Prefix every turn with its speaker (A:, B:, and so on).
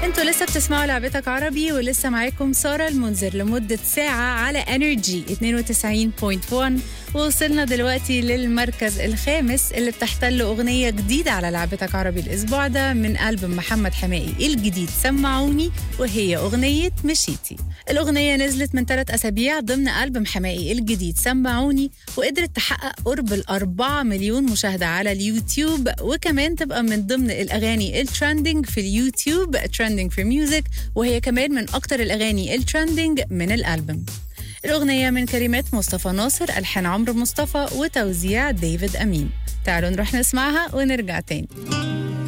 A: انتوا لسه بتسمعوا لعبتك عربي ولسه معاكم ساره المنذر لمده ساعه على انرجي 92.1 ووصلنا دلوقتي للمركز الخامس اللي بتحتل اغنيه جديده على لعبتك عربي الاسبوع ده من البوم محمد حمائي الجديد سمعوني وهي اغنيه مشيتي الاغنيه نزلت من ثلاث اسابيع ضمن البوم حمائي الجديد سمعوني وقدرت تحقق قرب الأربعة مليون مشاهده على اليوتيوب وكمان تبقى من ضمن الاغاني الترندنج في اليوتيوب ترندنج في ميوزك وهي كمان من اكتر الاغاني الترندنج من الالبوم الأغنية من كلمات مصطفى ناصر ألحان عمرو مصطفى وتوزيع ديفيد أمين تعالوا نروح نسمعها ونرجع تاني